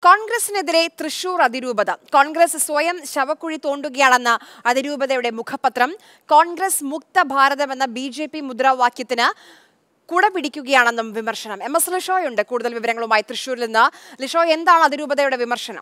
കോൺഗ്രസിനെതിരെ തൃശൂർ അതിരൂപത കോൺഗ്രസ് സ്വയം ശവക്കുഴി തോണ്ടുകയാണെന്ന അതിരൂപതയുടെ മുഖപത്രം കോൺഗ്രസ് മുക്ത ഭാരതം എന്ന ബി ജെ പി മുദ്രാവാക്യത്തിന് കുട പിടിക്കുകയാണെന്നും വിമർശനം എം എസ് ലിഷോയുണ്ട് കൂടുതൽ വിവരങ്ങളുമായി തൃശൂരിൽ നിന്ന് ലിഷോ എന്താണ് അതിരൂപതയുടെ വിമർശനം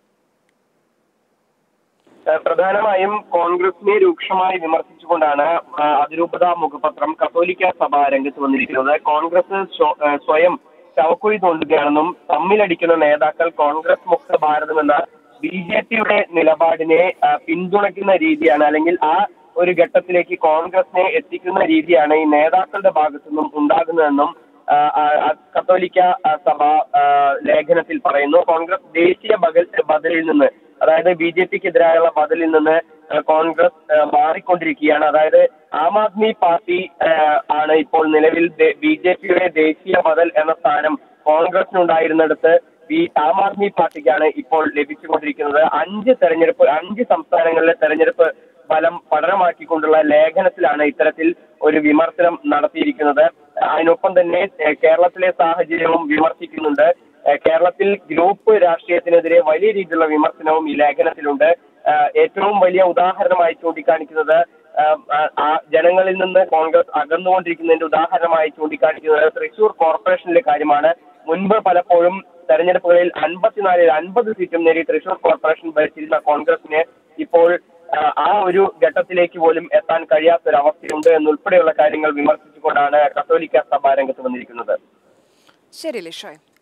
ഏഹ് പ്രധാനമായും കോൺഗ്രസിനെ രൂക്ഷമായി വിമർശിച്ചുകൊണ്ടാണ് ആ, അതിരൂപത മുഖപത്രം കത്തോലിക്ക സഭ രംഗത്ത് വന്നിരിക്കുന്നത് കോൺഗ്രസ് സ്വ- ഏഹ് സ്വയം ശവക്കുഴി തോണ്ടുകയാണെന്നും തമ്മിലടിക്കുന്ന നേതാക്കൾ കോൺഗ്രസ് മുക്ത ഭാരതം എന്ന ബി ജെ പിയുടെ നിലപാടിനെ ആ, പിന്തുണയ്ക്കുന്ന രീതിയാണ് അല്ലെങ്കിൽ ആ ഒരു ഘട്ടത്തിലേക്ക് കോൺഗ്രസിനെ എത്തിക്കുന്ന രീതിയാണ് ഈ നേതാക്കളുടെ ഭാഗത്തു നിന്നും ഉണ്ടാകുന്നതെന്നും ആ, ആ, ആ, കത്തോലിക്ക ആ, സഭ ആ, ലേഖനത്തിൽ പറയുന്നു കോൺഗ്രസ് ദേശീയ ബഗൽ ബദലിൽ നിന്ന് അതായത് ബി ജെ പിക്ക് എതിരായുള്ള ബദലിൽ നിന്ന് ആ, കോൺഗ്രസ് ആ, മാറിക്കൊണ്ടിരിക്കുകയാണ് അതായത് ആം ആദ്മി പാർട്ടി ആ, ആണ് ഇപ്പോൾ നിലവിൽ ബി ജെ പിയുടെ ദേശീയ ബദൽ എന്ന സ്ഥാനം കോൺഗ്രസിനുണ്ടായിരുന്നിടത്ത് ബി ആം ആദ്മി പാർട്ടിക്കാണ് ഇപ്പോൾ ലഭിച്ചുകൊണ്ടിരിക്കുന്നത് അഞ്ച് തെരഞ്ഞെടുപ്പ് അഞ്ച് സംസ്ഥാനങ്ങളിലെ തെരഞ്ഞെടുപ്പ് ഫലം പഠനമാക്കിക്കൊണ്ടുള്ള ലേഖനത്തിലാണ് ഇത്തരത്തിൽ ഒരു വിമർശനം നടത്തിയിരിക്കുന്നത് അതിനൊപ്പം തന്നെ ഏഹ്, കേരളത്തിലെ സാഹചര്യവും വിമർശിക്കുന്നുണ്ട് ഏഹ്, കേരളത്തിൽ ഗ്രൂപ്പ് രാഷ്ട്രീയത്തിനെതിരെ വലിയ രീതിയിലുള്ള വിമർശനവും ഈ ലേഖനത്തിലുണ്ട് ഏഹ്, ഏറ്റവും വലിയ ഉദാഹരണമായി ചൂണ്ടിക്കാണിക്കുന്നത് ഏഹ്, ആ- ആ ജനങ്ങളിൽ നിന്ന് കോൺഗ്രസ് അകന്നുകൊണ്ടിരിക്കുന്നതിന്റെ ഉദാഹരണമായി ചൂണ്ടിക്കാണിക്കുന്നത് തൃശൂർ കോർപ്പറേഷനിലെ കാര്യമാണ് മുൻപ് പലപ്പോഴും തെരഞ്ഞെടുപ്പുകളിൽ അൻപത്തിനാലിൽ അൻപത് സീറ്റും നേടി തൃശൂർ കോർപ്പറേഷൻ ഭരിച്ചിരുന്ന കോൺഗ്രസിന് ഇപ്പോൾ ആ, ആ ഒരു ഘട്ടത്തിലേക്ക് പോലും എത്താൻ കഴിയാത്തൊരവസ്ഥയുണ്ട് എന്നുൾപ്പെടെയുള്ള കാര്യങ്ങൾ വിമർശിച്ചുകൊണ്ടാണ് കത്തോലിക്ക സഭ രംഗത്ത് വന്നിരിക്കുന്നത് ശരി ലിഷോയ്